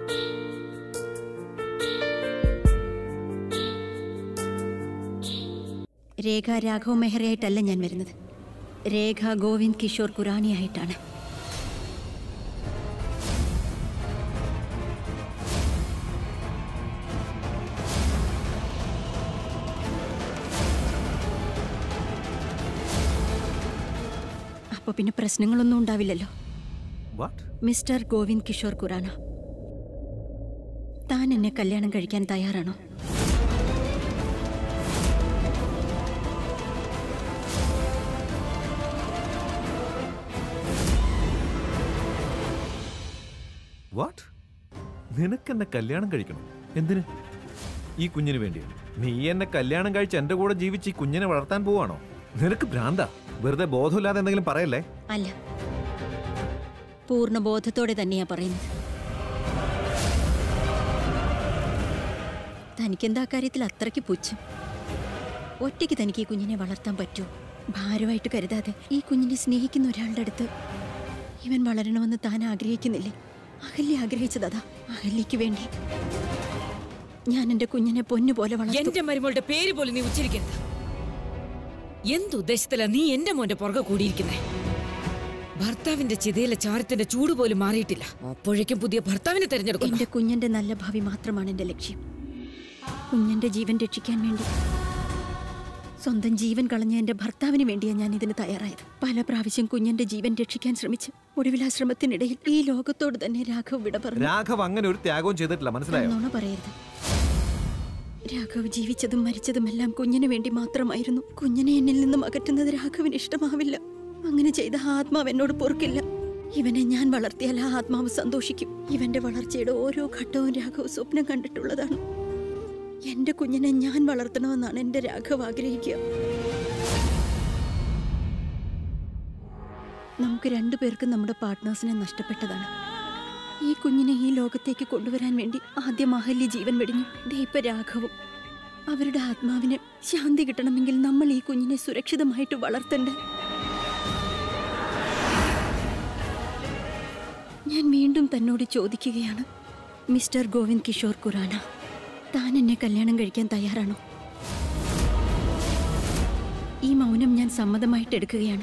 രേഖ രാഘവ് മെഹ്റയായിട്ടല്ല ഞാൻ വരുന്നത് രേഖ ഗോവിന്ദ് കിഷോർ കുറാനിയായിട്ടാണ് അപ്പൊ പിന്നെ പ്രശ്നങ്ങളൊന്നും ഉണ്ടാവില്ലല്ലോ വാട്ട് മിസ്റ്റർ ഗോവിന്ദ് കിഷോർ കുറാന താൻ എന്നെ കല്യാണം കഴിക്കാൻ തയ്യാറാണോ വാട്ട് നിനക്ക് എന്നെ കല്യാണം കഴിക്കണം എന്തിന് ഈ കുഞ്ഞിന് വേണ്ടി നീ എന്നെ കല്യാണം കഴിച്ച് എന്റെ കൂടെ ജീവിച്ച് ഈ കുഞ്ഞിനെ വളർത്താൻ പോവാണോ നിനക്ക് ഭ്രാന്താ വെറുതെ ബോധമില്ലാതെ എന്തെങ്കിലും പറയല്ലേ അല്ല പൂർണ്ണ ബോധത്തോടെ തന്നെയാ പറയുന്നത് തനിക്കെന്താ കാര്യത്തിൽ അത്രയ്ക്ക് പുച്ഛം ഒറ്റയ്ക്ക് തനിക്ക് ഈ കുഞ്ഞിനെ വളർത്താൻ പറ്റുമോ ഭാരമായിട്ട് കരുതാതെ ഈ കുഞ്ഞിനെ സ്നേഹിക്കുന്ന ഒരാളുടെ അടുത്ത് ഇവൻ വളരണമെന്ന് താൻ ആഗ്രഹിക്കുന്നില്ലേ അഹല്യ ആഗ്രഹിച്ചതാ അഹല്യയ്ക്ക് വേണ്ടി ഞാൻ എന്റെ കുഞ്ഞിനെ പൊന്നുപോലെ വളർത്തും എന്റെ മരുമകളുടെ പേര് പോലും നീ ഉച്ചരിക്കരുത് എന്തുദ്ദേശത്തിലാ നീ എന്റെ മോന്റെ പുറകെ കൂടിയിരിക്കുന്നേ ഭർത്താവിന്റെ ചിതയിലെ ചാരത്തിന്റെ ചൂട് പോലും മാറിയിട്ടില്ല അപ്പോഴേക്കും പുതിയ ഭർത്താവിനെ തെരഞ്ഞെടുക്കുന്നു എന്റെ കുഞ്ഞിന്റെ നല്ല ഭാവി മാത്രമാണ് എന്റെ ലക്ഷ്യം കുഞ്ഞിന്റെ ജീവൻ രക്ഷിക്കാൻ വേണ്ടി സ്വന്തം ജീവൻ കളഞ്ഞ എന്റെ ഭർത്താവിന് വേണ്ടിയാ ഞാൻ ഇതിന് തയ്യാറായത് പല പ്രാവശ്യം കുഞ്ഞിന്റെ ജീവൻ രക്ഷിക്കാൻ ശ്രമിച്ചു ഒടുവിൽ ആ ശ്രമത്തിനിടയിൽ ഈ ലോകത്തോട് തന്നെ രാഘവ് വിട പറഞ്ഞു രാഘവ് അങ്ങനെ ഒരു ത്യാഗവും ചെയ്തിട്ടില്ല മനസ്സിലായോ നുണ പറയരുത് രാഘവ് ജീവിച്ചതും മരിച്ചതും എല്ലാം കുഞ്ഞിന് വേണ്ടി മാത്രമായിരുന്നു കുഞ്ഞിനെ എന്നിൽ നിന്നും അകറ്റുന്നത് രാഘവിന് ഇഷ്ടമാവില്ല അങ്ങനെ ചെയ്ത ആ ആത്മാവ് എന്നോട് പൊറുക്കില്ല ഇവനെ ഞാൻ വളർത്തിയാൽ ആ ആത്മാവ് സന്തോഷിക്കും ഇവന്റെ വളർച്ചയുടെ ഓരോ ഘട്ടവും രാഘവ് സ്വപ്നം കണ്ടിട്ടുള്ളതാണ് എന്റെ കുഞ്ഞിനെ ഞാൻ വളർത്തണമെന്നാണ് എന്റെ രാഘവ് ആഗ്രഹിക്കുക നമുക്ക് രണ്ടുപേർക്കും നമ്മുടെ പാർട്ട്നേഴ്സിനെ നഷ്ടപ്പെട്ടതാണ് ഈ കുഞ്ഞിനെ ഈ ലോകത്തേക്ക് കൊണ്ടുവരാൻ വേണ്ടി ആദ്യം അഹല്യ ജീവൻ വെടിഞ്ഞു ദീപ രാഘവും അവരുടെ ആത്മാവിന് ശാന്തി കിട്ടണമെങ്കിൽ നമ്മൾ ഈ കുഞ്ഞിനെ സുരക്ഷിതമായിട്ട് വളർത്തണ്ടേ ഞാൻ വീണ്ടും തന്നോട് ചോദിക്കുകയാണ് മിസ്റ്റർ ഗോവിന്ദ് കിഷോർ കുറാന താൻ എന്നെ കല്യാണം കഴിക്കാൻ തയ്യാറാണോ ഈ മൗനം ഞാൻ സമ്മതമായിട്ട് എടുക്കുകയാണ്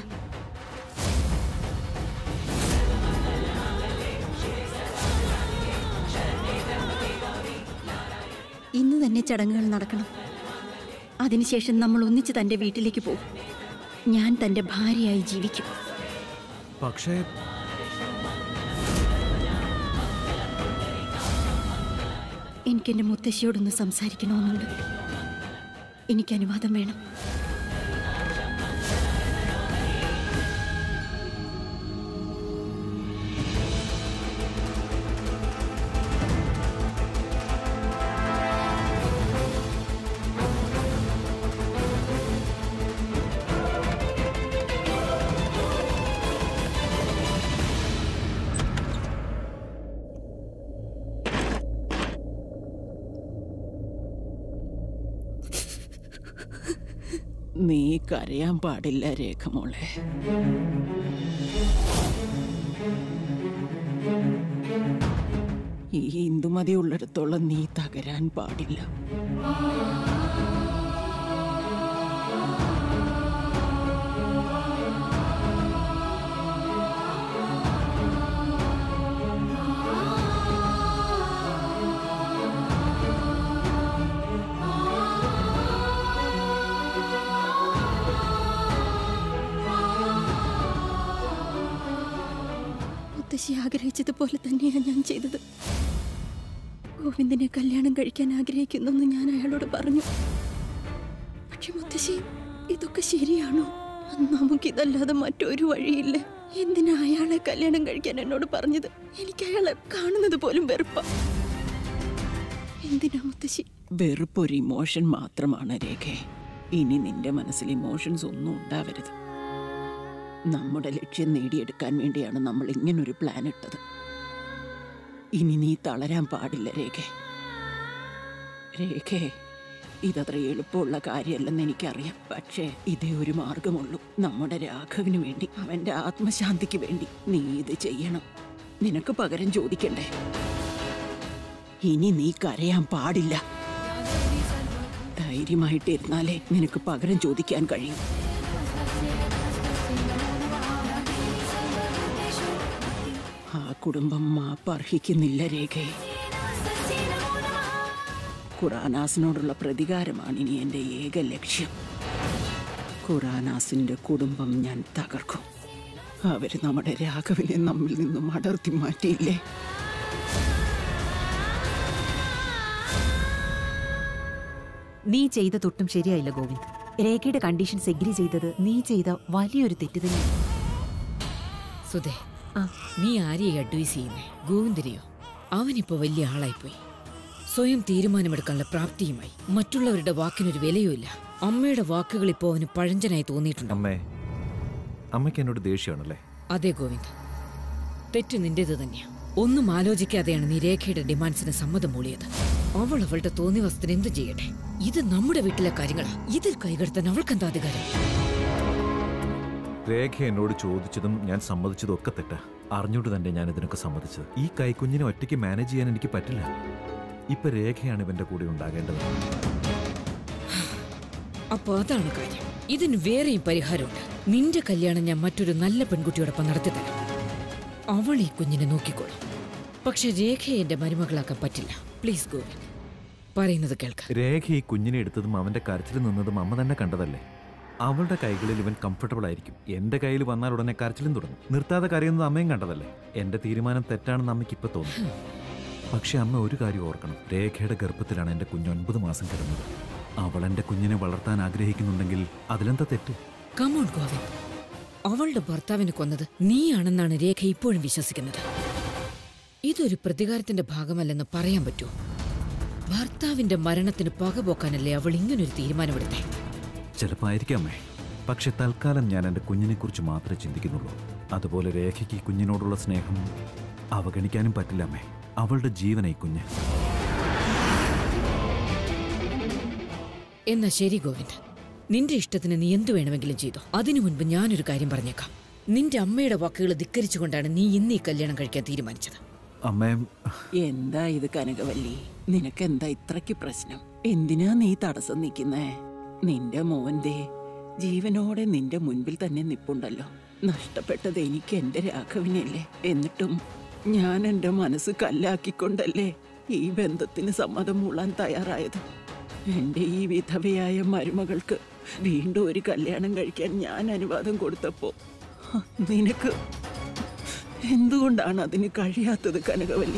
ഇന്ന് തന്നെ ചടങ്ങുകൾ നടക്കണം അതിനുശേഷം നമ്മൾ ഒന്നിച്ച് തന്റെ വീട്ടിലേക്ക് പോകും ഞാൻ തന്റെ ഭാര്യയായി ജീവിക്കും പക്ഷേ എനിക്ക് എന്റെ മുത്തശ്ശിയോടൊന്ന് സംസാരിക്കണമെന്നുണ്ട് എനിക്ക് അനുവാദം വേണം നീ കരയാൻ പാടില്ല രേഖമോളെ ഈ ഇന്ദുമതി ഉള്ളിടത്തോളം നീ തകരാൻ പാടില്ല മുത്തശ്ശി ആഗ്രഹിച്ചതുപോലെ തന്നെയാണ് ഞാൻ ചെയ്തത് ഗോവിന്ദനെ കല്യാണം കഴിക്കാൻ ആഗ്രഹിക്കുന്നു എന്ന് ഞാൻ അയാളോട് പറഞ്ഞു പക്ഷെ മുത്തശ്ശി ഇതൊക്കെ ശരിയാണോ നമുക്കിതല്ലാതെ മറ്റൊരു വഴിയില്ല എന്തിനാ അയാളെ കല്യാണം കഴിക്കാൻ എന്നോട് പറഞ്ഞത് എനിക്ക് അയാളെ കാണുന്നത് പോലും വെറുപ്പ എന്തിനാ മുത്തശ്ശി വെറുപ്പൊരു ഇമോഷൻ മാത്രമാണ് രേഖ ഇനി നിന്റെ മനസ്സിൽ ഇമോഷൻസ് ഒന്നും ഉണ്ടാവരുത് നമ്മുടെ ലക്ഷ്യം നേടിയെടുക്കാൻ വേണ്ടിയാണ് നമ്മൾ ഇങ്ങനൊരു പ്ലാൻ ഇട്ടത് ഇനി നീ തളരാൻ പാടില്ല രേഖ രേഖേ ഇതത്ര എളുപ്പമുള്ള കാര്യമല്ലെന്ന് എനിക്കറിയാം പക്ഷേ ഇതേ ഒരു മാർഗമുള്ളൂ നമ്മുടെ രാഘവിന് വേണ്ടി അവന്റെ ആത്മശാന്തിക്ക് വേണ്ടി നീ ഇത് ചെയ്യണം നിനക്ക് പകരം ചോദിക്കണ്ടേ ഇനി നീ കരയാൻ പാടില്ല ധൈര്യമായിട്ടിരുന്നാലേ നിനക്ക് പകരം ചോദിക്കാൻ കഴിയും ആ കുടുംബം മാപ്പ് അർഹിക്കുന്നില്ല രേഖയെ ഖുറാനാസിനോടുള്ള പ്രതികാരമാണ് ഇനി എൻ്റെ ഏക ലക്ഷ്യം ഖുറാനാസിന്റെ കുടുംബം ഞാൻ തകർക്കും അവര് നമ്മുടെ രാഘവിനെ നമ്മിൽ നിന്നും അടർത്തി മാറ്റിയില്ലേ നീ ചെയ്ത തൊട്ടും ശരിയായില്ല ഗോവിന്ദ് രേഖയുടെ കണ്ടീഷൻസ് എഗ്രി ചെയ്തത് നീ ചെയ്ത വലിയൊരു തെറ്റ് തന്നെയാണ് സുധേ ആ. നീ ആരെയെ അഡ്വൈസ് ചെയ്യുന്നേ ഗോവിന്ദനെയോ അവനിപ്പോ വലിയ ആളായിപ്പോയി സ്വയം തീരുമാനമെടുക്കാനുള്ള പ്രാപ്തിയുമായി മറ്റുള്ളവരുടെ വാക്കിനൊരു വിലയുമില്ല അമ്മയുടെ വാക്കുകൾ ഇപ്പോൾ അവന് പഴഞ്ചനായി തോന്നിയിട്ടുണ്ട് അമ്മേ അമ്മയ്ക്ക് എന്നോട് ദേഷ്യമാണല്ലേ അതെ ഗോവിന്ദ് തെറ്റ് നിന്റേത് തന്നെയാ ഒന്നും ആലോചിക്കാതെയാണ് നീ രേഖയുടെ ഡിമാൻഡ്സിന് സമ്മതം മൂളിയത് അവൾ അവളുടെ തോന്നിവസത്തിന് എന്ത് ചെയ്യട്ടെ ഇത് നമ്മുടെ വീട്ടിലെ കാര്യങ്ങളാ ഇതിൽ കൈകടത്താൻ അവൾക്കെന്താ അധികാരം രേഖ എന്നോട് ചോദിച്ചതും ഞാൻ സമ്മതിച്ചതും ഒക്കെ തെറ്റാ അറിഞ്ഞോണ്ട് തന്നെ ഞാൻ ഇതിനൊക്കെ സമ്മതിച്ചത് ഈ കൈക്കുഞ്ഞിനെ ഒറ്റയ്ക്ക് മാനേജ് ചെയ്യാൻ എനിക്ക് പറ്റില്ല ഇപ്പൊ രേഖയാണ് ഇവന്റെ കൂടെ ഉണ്ടാകേണ്ടത് അപ്പൊ അതാണ് കാര്യം ഇതിന് വേറെയും പരിഹാരമുണ്ട് നിന്റെ കല്യാണം ഞാൻ മറ്റൊരു നല്ല പെൺകുട്ടിയോടൊപ്പം നടത്തിത്തരാം അവൾ ഈ കുഞ്ഞിനെ നോക്കിക്കോളും പക്ഷെ രേഖയെ എന്റെ മരുമകളാക്കാൻ പറ്റില്ല പ്ലീസ് ഗോവിന്ദ് പറയുന്നത് കേൾക്ക രേഖ ഈ കുഞ്ഞിനെ എടുത്തതും അവന്റെ കരച്ചിൽ നിന്നതും അമ്മ തന്നെ കണ്ടതല്ലേ അവളുടെ കൈകളിൽ ഇവൻ കംഫർട്ടബിൾ ആയിരിക്കും എന്റെ കയ്യിൽ വന്നാൽ ഉടനെ കരച്ചിലും തുടങ്ങും നിർത്താതെ കരയുന്നത് അമ്മയും കണ്ടതല്ലേ എന്റെ തീരുമാനം തെറ്റാണെന്ന് അമ്മയ്ക്ക് ഇപ്പൊ തോന്നുന്നു പക്ഷെ അമ്മ ഒരു കാര്യം ഓർക്കണം രേഖയുടെ ഗർഭത്തിലാണ് എന്റെ കുഞ്ഞ് ഒൻപത് മാസം കിടന്നത് അവൾ എന്റെ കുഞ്ഞിനെ വളർത്താൻ ആഗ്രഹിക്കുന്നുണ്ടെങ്കിൽ അതിലെന്താ തെറ്റ് കമോൺ ഗോവിന്ദ് അവളുടെ ഭർത്താവിനെ കൊന്നത് നീയാണെന്നാണ് രേഖ ഇപ്പോഴും വിശ്വസിക്കുന്നത് ഇതൊരു പ്രതികാരത്തിന്റെ ഭാഗമല്ലെന്ന് പറയാൻ പറ്റുമോ ഭർത്താവിന്റെ മരണത്തിന് പകപോക്കാനല്ലേ അവൾ ഇങ്ങനൊരു തീരുമാനമെടുത്തേ ചിലപ്പോൾ ആയിരിക്കാം അമ്മേ പക്ഷെ തൽക്കാലം ഞാൻ എൻ്റെ കുഞ്ഞിനെക്കുറിച്ച് മാത്രമേ ചിന്തിക്കുന്നുള്ളൂ അതുപോലെ രേഖയ്ക്ക് ഈ കുഞ്ഞിനോടുള്ള സ്നേഹം അവഗണിക്കാനും പറ്റില്ല അമ്മേ അവളുടെ ജീവന ഈ കുഞ്ഞ് എന്നാ ശരി ഗോവിന്ദ് നിന്റെ ഇഷ്ടത്തിന് നീ എന്തു വേണമെങ്കിലും ചെയ്തോ അതിനു മുൻപ് ഞാനൊരു കാര്യം പറഞ്ഞേക്കാം നിന്റെ അമ്മയുടെ വാക്കുകൾ ധിക്കരിച്ചുകൊണ്ടാണ് നീ ഇന്ന് ഈ കല്യാണം കഴിക്കാൻ തീരുമാനിച്ചത് അമ്മേ എന്താ ഇത് കനകവല്ലി നിനക്കെന്താ ഇത്രയ്ക്ക് പ്രശ്നം എന്തിനാ നീ തടസ്സം നിൽക്കുന്നേ നിന്റെ മോന്റെ ജീവനോടെ നിന്റെ മുൻപിൽ തന്നെ നിപ്പുണ്ടല്ലോ നഷ്ടപ്പെട്ടത് എനിക്ക് എന്റെ രാഘവിനല്ലേ എന്നിട്ടും ഞാൻ എന്റെ മനസ്സ് കല്ലാക്കിക്കൊണ്ടല്ലേ ഈ ബന്ധത്തിന് സമ്മതം മൂളാൻ തയ്യാറായത് എന്റെ ഈ വിധവയായ മരുമകൾക്ക് വീണ്ടും ഒരു കല്യാണം കഴിക്കാൻ ഞാൻ അനുവാദം കൊടുത്തപ്പോ ഹ, നിനക്ക് എന്തുകൊണ്ടാണ് അതിന് കഴിയാത്തത് കനകവല്ലി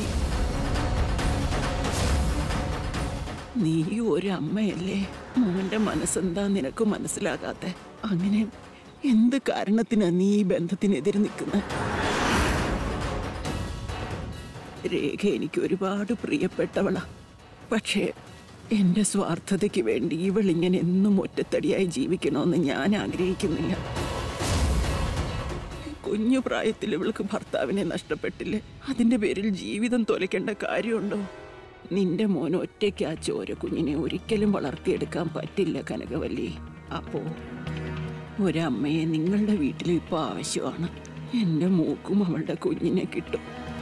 നീ ഒരു അമ്മയല്ലേ മോന്റെ മനസ്സെന്താ നിനക്ക് മനസ്സിലാകാത്തെ അങ്ങനെ എന്ത് കാരണത്തിനാ നീ ഈ ബന്ധത്തിനെതിരെ നിൽക്കുന്നത് രേഖ എനിക്ക് ഒരുപാട് പ്രിയപ്പെട്ടവളാ പക്ഷേ എന്റെ സ്വാർത്ഥതയ്ക്ക് വേണ്ടി ഇവളിങ്ങനെ എന്നും ഒറ്റത്തടിയായി ജീവിക്കണമെന്ന് ഞാൻ ആഗ്രഹിക്കുന്നില്ല കുഞ്ഞു പ്രായത്തിൽ ഇവൾക്ക് ഭർത്താവിനെ നഷ്ടപ്പെട്ടില്ലേ അതിന്റെ പേരിൽ ജീവിതം തൊലയ്ക്കേണ്ട കാര്യമുണ്ടോ നിന്റെ മോൻ ഒറ്റയ്ക്ക് ആ ചോര കുഞ്ഞിനെ ഒരിക്കലും വളർത്തിയെടുക്കാൻ പറ്റില്ല കനകവല്ലി അപ്പോ ഒരമ്മയെ നിങ്ങളുടെ വീട്ടിൽ ഇപ്പൊ ആവശ്യമാണ് എന്റെ മൂക്കും അവളുടെ കുഞ്ഞിനെ കിട്ടും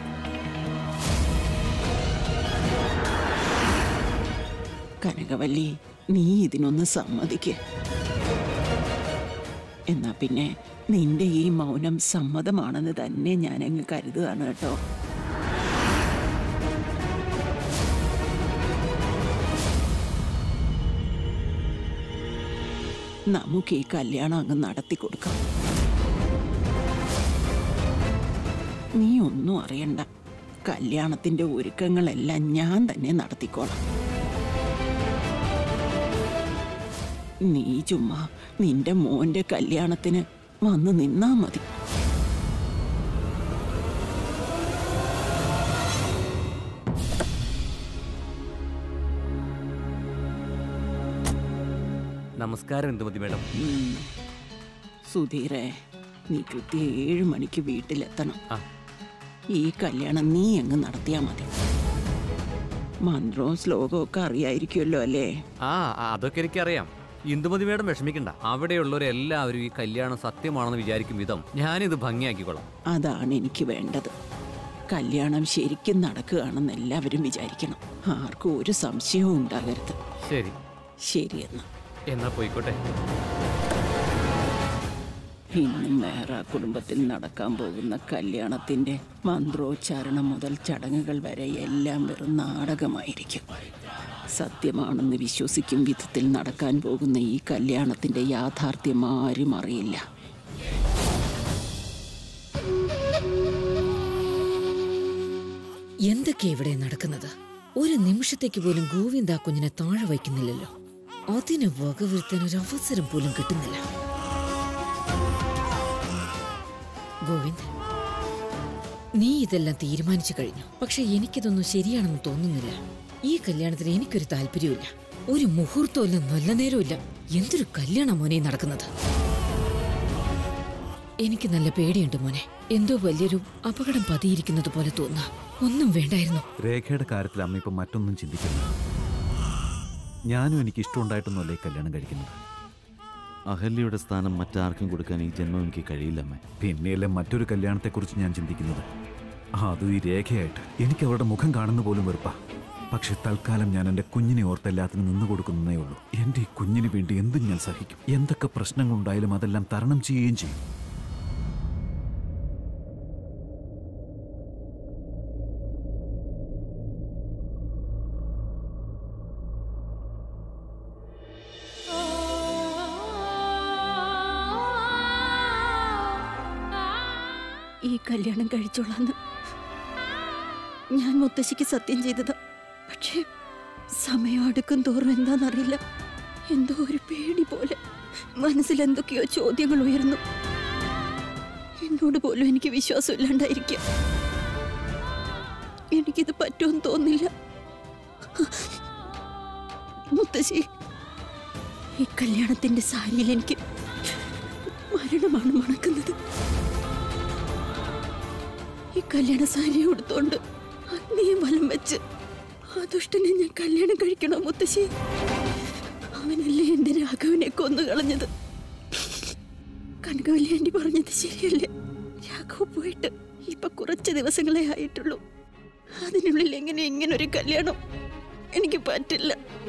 കനകവല്ലി നീ ഇതിനൊന്ന് സമ്മതിക്ക് എന്നാ പിന്നെ നിന്റെ ഈ മൗനം സമ്മതമാണെന്ന് തന്നെ ഞാൻ അങ്ങ് കരുതുകയാണ് കേട്ടോ നമുക്ക് ഈ കല്യാണം അങ്ങ് നടത്തി കൊടുക്കാം നീ ഒന്നും അറിയണ്ട കല്യാണത്തിന്റെ ഒരുക്കങ്ങളെല്ലാം ഞാൻ തന്നെ നടത്തിക്കോളാം നീ ചുമ്മാ നിന്റെ മോന്റെ കല്യാണത്തിന് വന്ന് നിന്നാ മതി നമസ്കാരം ഇന്ദുമതി മേഡം ഉം. സുധീറെ നീ കൃത്യ ഏഴ് മണിക്ക് വീട്ടിലെത്തണം ആ. ഈ കല്യാണം നീ അങ്ങ് നടത്തിയാ മതി മന്ത്രവും ശ്ലോകവും ഒക്കെ അറിയായിരിക്കുമല്ലോ അല്ലേ ആ ആ, അതൊക്കെ എനിക്കറിയാം ഇന്ദുമതി മേഡം വിഷമിക്കണ്ട അവിടെയുള്ളവരെല്ലാവരും ഈ കല്യാണം സത്യമാണെന്ന് വിചാരിക്കും വിധം ഞാനിത് ഭംഗിയാക്കിക്കോളാം അതാണ് എനിക്ക് വേണ്ടത് കല്യാണം ശരിക്കും നടക്കുകയാണെന്ന് എല്ലാവരും വിചാരിക്കണം ആർക്കും ഒരു സംശയവും ഉണ്ടാകരുത് ശരി ശരിയെന്ന് എന്നാ പോയിക്കോട്ടെ ഇന്നും വേറെ കുടുംബത്തിൽ നടക്കാൻ പോകുന്ന കല്യാണത്തിന്റെ മന്ത്രോച്ചാരണം മുതൽ ചടങ്ങുകൾ വരെ എല്ലാം വെറും നാടകമായിരിക്കും സത്യമാണെന്ന് വിശ്വസിക്കും വിധത്തിൽ നടക്കാൻ പോകുന്ന ഈ കല്യാണത്തിന്റെ യാഥാർത്ഥ്യം ആരും അറിയില്ല എന്തൊക്കെയാ ഇവിടെ നടക്കുന്നത് ഒരു നിമിഷത്തേക്ക് പോലും ഗോവിന്ദ ആ കുഞ്ഞിനെ താഴെ വയ്ക്കുന്നില്ലല്ലോ അതിന് വകവരുത്താൻ ഒരു അവസരം പോലും കിട്ടുന്നില്ല ഗോവിന്ദ് നീ ഇതെല്ലാം തീരുമാനിച്ചു കഴിഞ്ഞു പക്ഷെ എനിക്കിതൊന്നും ശരിയാണെന്ന് തോന്നുന്നില്ല ഈ കല്യാണത്തിന് എനിക്കൊരു താല്പര്യമില്ല ഒരു മുഹൂർത്തമില്ല നല്ല നേരമില്ല എന്തൊരു കല്യാണ മോനെ നടക്കുന്നത് എനിക്ക് നല്ല പേടിയുണ്ട് മോനെ എന്തോ വലിയൊരു അപകടം പതിയിരിക്കുന്നത് പോലെ തോന്നുക ഒന്നും വേണ്ടായിരുന്നു രേഖയുടെ കാര്യത്തിൽ അമ്മ ഇപ്പം മറ്റൊന്നും ചിന്തിക്കുന്നു ഞാനും എനിക്ക് ഇഷ്ടമുണ്ടായിട്ടൊന്നുമല്ല ഈ കല്യാണം കഴിക്കുന്നത് അഹല്യയുടെ സ്ഥാനം മറ്റാർക്കും കൊടുക്കാൻ ഈ ജന്മം എനിക്ക് കഴിയില്ലമ്മേ പിന്നെയല്ലേ മറ്റൊരു കല്യാണത്തെക്കുറിച്ച് ഞാൻ ചിന്തിക്കുന്നത് അതും ഈ രേഖയായിട്ട് എനിക്ക് അവരുടെ മുഖം കാണുന്ന പോലും വെറുപ്പാ പക്ഷെ തൽക്കാലം ഞാൻ എൻ്റെ കുഞ്ഞിനെ ഓർത്ത് എല്ലാത്തിനും നിന്നു കൊടുക്കുന്നതേ ഉള്ളൂ എൻ്റെ ഈ കുഞ്ഞിന് വേണ്ടി എന്തും ഞാൻ സഹിക്കും എന്തൊക്കെ പ്രശ്നങ്ങളുണ്ടായാലും അതെല്ലാം തരണം ചെയ്യുകയും ചെയ്യും ഈ കല്യാണം കഴിച്ചോളാന്ന് ഞാൻ മുത്തശ്ശിക്ക് സത്യം ചെയ്തതാ പക്ഷേ സമയം അടുക്കും തോറും എന്താണെന്നറിയില്ല എന്തോ ഒരു പേടി പോലെ മനസ്സിൽ എന്തൊക്കെയോ ചോദ്യങ്ങൾ ഉയർന്നു എന്നോട് പോലും എനിക്ക് വിശ്വാസം ഇല്ലാണ്ടായിരിക്കുക എനിക്കിത് പറ്റുമെന്ന് തോന്നില്ല മുത്തശ്ശി ഈ കല്യാണത്തിന്റെ സാരിയിൽ എനിക്ക് മരണമാണ് മണക്കുന്നത് ഈ കല്യാണ സാരി ഉടുത്തോണ്ട് അഗ്നിയെ വലം വെച്ച് ആ ദുഷ്ടനെ ഞാൻ കല്യാണം കഴിക്കണോ മുത്തശ്ശി അവനല്ലേ എന്റെ രാഘവനെ കൊന്നു കളഞ്ഞത് കനകവല്ലി ആന്റി പറഞ്ഞത് ശരിയല്ലേ രാഘവ് പോയിട്ട് ഇപ്പൊ കുറച്ച് ദിവസങ്ങളെ ആയിട്ടുള്ളൂ അതിനുള്ളിൽ എങ്ങനെ ഇങ്ങനൊരു കല്യാണം എനിക്ക് പറ്റില്ല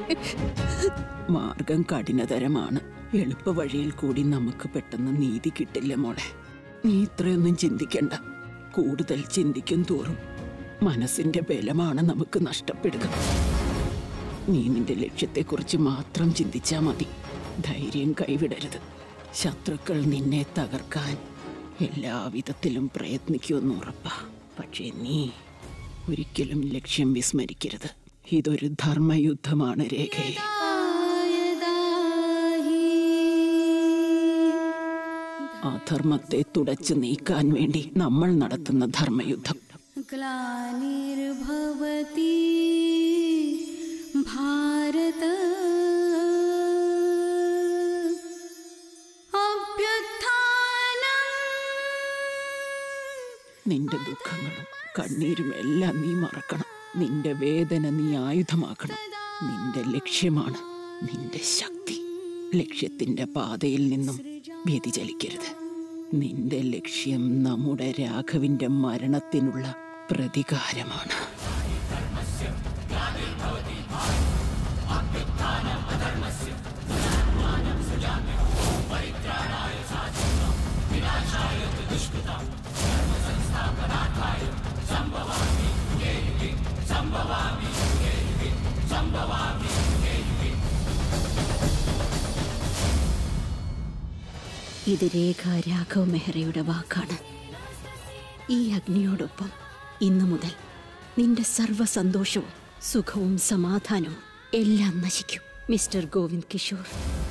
മാർഗം കഠിനതരമാണ് എളുപ്പ വഴിയിൽ കൂടി നമുക്ക് പെട്ടെന്ന് നീതി കിട്ടില്ല മോളെ നീ ഇത്രയൊന്നും ചിന്തിക്കണ്ട കൂടുതൽ ചിന്തിക്കും തോറും മനസ്സിന്റെ ബലമാണ് നമുക്ക് നഷ്ടപ്പെടുക നീ നിന്റെ ലക്ഷ്യത്തെക്കുറിച്ച് മാത്രം ചിന്തിച്ചാ മതി ധൈര്യം കൈവിടരുത് ശത്രുക്കൾ നിന്നെ തകർക്കാൻ എല്ലാവിധത്തിലും പ്രയത്നിക്കുമെന്ന് ഉറപ്പാ പക്ഷേ നീ ഒരിക്കലും ലക്ഷ്യം വിസ്മരിക്കരുത് ഇതൊരു ധർമ്മയുദ്ധമാണ് രേഖയെ അധർമ്മത്തെ തുടച്ചു നീക്കാൻ വേണ്ടി നമ്മൾ നടത്തുന്ന ധർമ്മയുദ്ധം ग्लानिर्भवति भारत अभ्युत्थानम् നിന്റെ ദുഃഖങ്ങളും കണ്ണീരും എല്ലാം നീ മറക്കണം നിന്റെ വേദന നീ ആയുധമാക്കണം നിന്റെ ലക്ഷ്യമാണ് നിന്റെ ശക്തി ലക്ഷ്യത്തിന്റെ പാതയിൽ നിന്നും വ്യതിചലിക്കരുത് നിന്റെ ലക്ഷ്യം നമ്മുടെ രാഘവിന്റെ മരണത്തിനുള്ള പ്രതികാരമാണ് ഇത് രേഖ രാഘവ് മെഹ്റയുടെ വാക്കാണ് ഈ അഗ്നിയോടൊപ്പം ഇന്നു മുതൽ നിന്റെ സർവ്വ സന്തോഷവും സുഖവും സമാധാനവും എല്ലാം നശിക്കും മിസ്റ്റർ ഗോവിന്ദ് കിഷോർ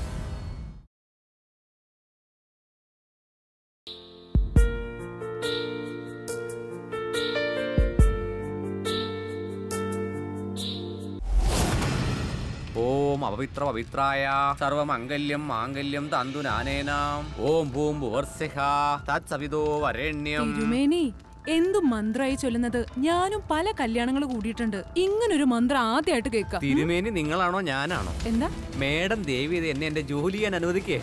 ഓം അപവിത്ര പവിത്രായ സർവമംഗല്യം മാംഗല്യം തന്തുനാനേനാം ഓം ഭൂം ഭുവർസ്യഹ തത്സവിതോ വരേണ്യം തിരുമേനി എന്തു മന്ത്രമായി ചൊല്ലുന്നത് ഞാനും പല കല്യാണങ്ങൾ കൂടിയിട്ടുണ്ട് ഇങ്ങനൊരു മന്ത്രം ആദ്യമായിട്ട് കേൾക്കാം തിരുമേനി നിങ്ങളാണോ ഞാനാണോ എന്താ മേഡം ദേവി ഇത് എന്നെ എന്റെ ജോലി ചെയ്യാൻ അനുവദിക്കേ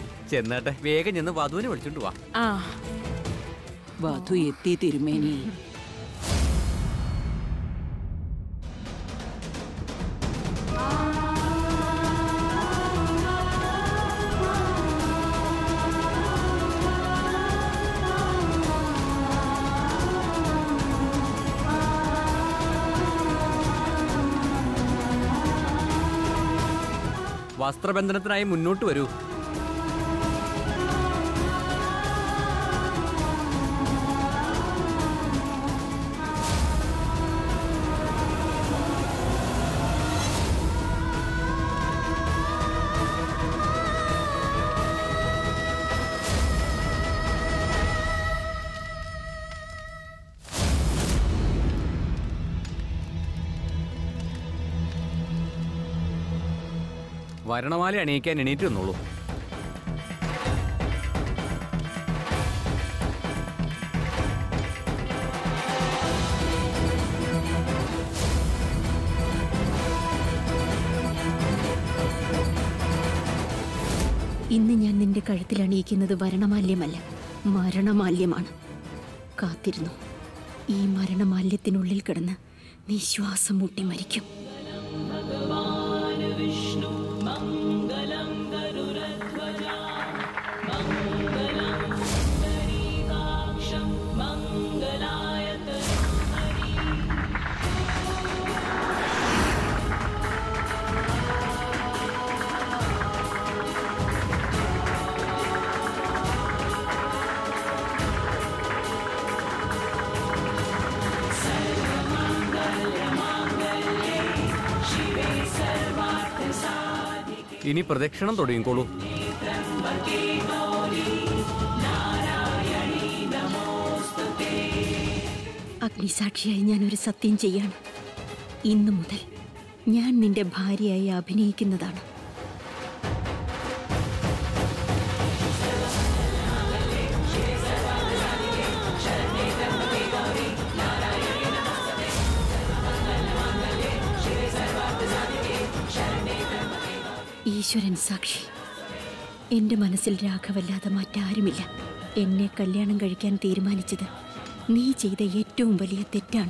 ചെന്നാട്ടെ വേഗം ചെന്ന് വധുവിനെ വിളിച്ചോണ്ട് വാ ആ വധു എത്തി തിരുമേനി വസ്ത്രബന്ധനത്തിനായി മുന്നോട്ട് വരൂ വരണമാല അണിയിക്കാൻ എണീറ്റ് വന്നോളൂ ഇന്ന് ഞാൻ നിന്റെ കഴുത്തിൽ അണിയിക്കുന്നത് വരണമാല്യമല്ല മരണമാല്യമാണ് കാത്തിരുന്നു ഈ മരണമാല്യത്തിനുള്ളിൽ കിടന്ന് നീ ശ്വാസം മുട്ടി മരിക്കും ഇനി പ്രദക്ഷിണം തുടങ്ങിക്കോളൂ അഗ്നിസാക്ഷിയായി ഞാൻ ഒരു സത്യം ചെയ്യാണ് ഇന്നു മുതൽ ഞാൻ നിന്റെ ഭാര്യയായി അഭിനയിക്കുന്നതാണ് ഈശ്വരൻ സാക്ഷി എന്റെ മനസ്സിൽ രാഘവല്ലാതെ മറ്റാരുമില്ല എന്നെ കല്യാണം കഴിക്കാൻ തീരുമാനിച്ചത് നീ ചെയ്ത ഏറ്റവും വലിയ തെറ്റാണ്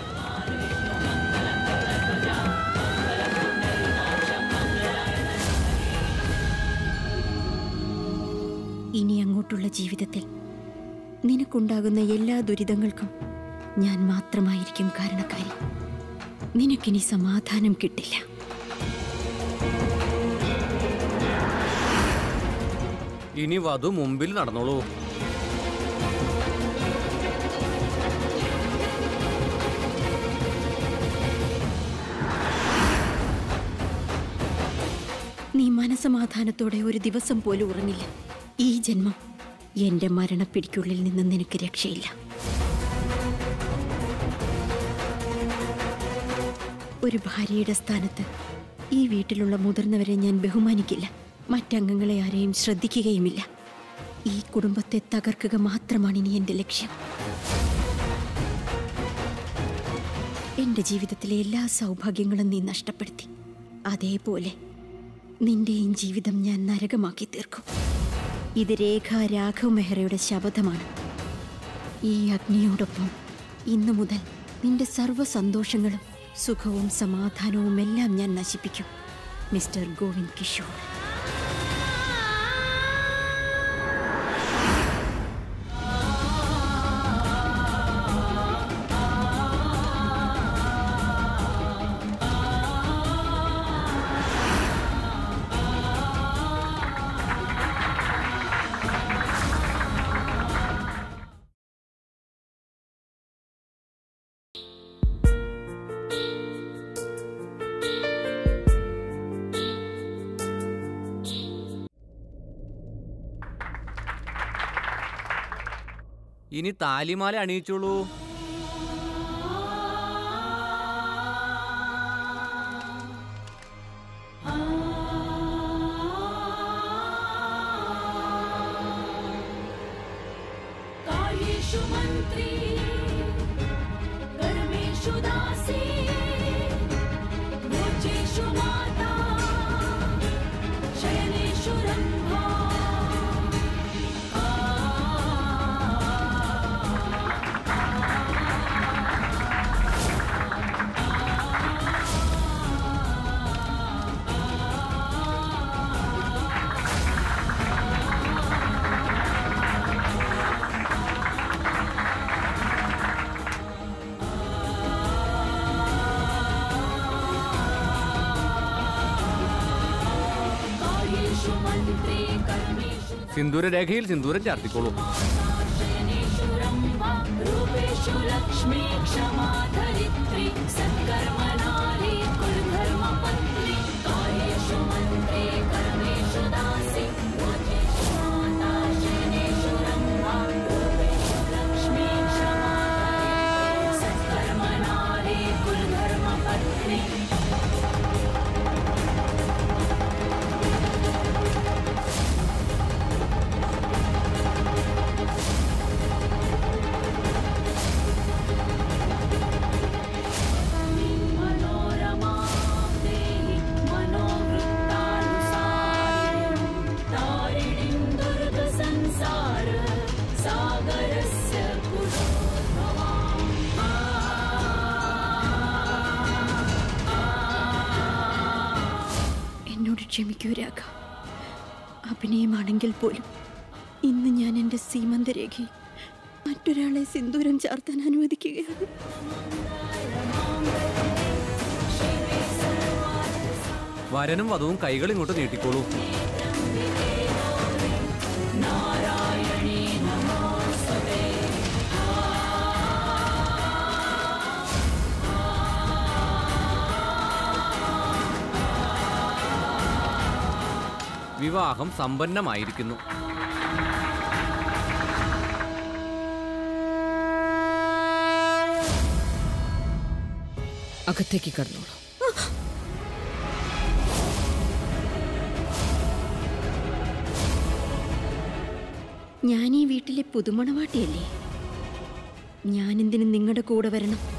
ഇനി അങ്ങോട്ടുള്ള ജീവിതത്തിൽ നിനക്കുണ്ടാകുന്ന എല്ലാ ദുരിതങ്ങൾക്കും ഞാൻ മാത്രമായിരിക്കും കാരണക്കാരി നിനക്കിനി സമാധാനം കിട്ടില്ല ഇനി വധു മുമ്പിൽ നടന്നോളൂ നീ മനസമാധാനത്തോടെ ഒരു ദിവസം പോലും ഉറങ്ങില്ല ഈ ജന്മം എന്റെ മരണപ്പിടിക്കുള്ളിൽ നിന്ന് നിനക്ക് രക്ഷയില്ല ഒരു ഭാര്യയുടെ സ്ഥാനത്ത് ഈ വീട്ടിലുള്ള മുതിർന്നവരെ ഞാൻ ബഹുമാനിക്കില്ല മറ്റംഗങ്ങളെ ആരെയും ശ്രദ്ധിക്കുകയുമില്ല ഈ കുടുംബത്തെ തകർക്കുക മാത്രമാണ് ഇനി എന്റെ ലക്ഷ്യം എന്റെ ജീവിതത്തിലെ എല്ലാ സൗഭാഗ്യങ്ങളും നീ നഷ്ടപ്പെടുത്തി അതേപോലെ നിന്റെയും ജീവിതം ഞാൻ നരകമാക്കി തീർക്കും ഇത് രേഖ രാഘവ് മെഹ്റയുടെ ശപഥമാണ് ഈ അഗ്നിയോടൊപ്പം ഇന്നു മുതൽ നിന്റെ സർവ്വ സന്തോഷങ്ങളും സുഖവും സമാധാനവും എല്ലാം ഞാൻ നശിപ്പിക്കും മിസ്റ്റർ ഗോവിന്ദ് കിഷോർ ഇനി താലിമാല അണിയിച്ചോളൂ कायेषु मन्त्री कर्मेषु दासी भोजेषु माता शयनेषु रम्भा ആ मन्त्रे कर्मेषु സിന്ദൂരരേഖയിൽ സിന്ദൂരം ചാർത്തിക്കോളൂ शयनेषु रम्भा रूपेषु लक्ष्मी क्षमा धरित्री सत्कर्मनारी कुलधर्मपत्नी कार्येषु मन्त्रे कर्मेषु दासी वाचेषु माता शयनेषु रम्भा रूपेषु लक्ष्मी क्षमा धरित्री सत्कर्मनारी कुलधर्मपत्नी मनोरमा देहि मनोवृत्तानुसारिणीं तारिणीं दुर्गसंसार सागरस्य पुरोद्भवाम् എന്നോട് ക്ഷമിക്കൂ രാഘ അഭിനയമാണെങ്കിൽ പോലും ഇന്ന് ഞാൻ എൻ്റെ സീമന്തരേഖയിൽ മറ്റൊരാളെ സിന്ദൂരം ചാർത്താൻ അനുവദിക്കുകയാണ് വരനും വധുവും കൈകൾ ഇങ്ങോട്ട് നീട്ടിക്കോളൂ വിവാഹം സമ്പന്നമായിരിക്കുന്നു അകത്തേക്ക് കടന്നോളൂ ഞാൻ ഈ വീട്ടിലെ പുതുമണവാട്ടിയല്ലേ ഞാനെന്തിനും നിങ്ങളുടെ കൂടെ വരണം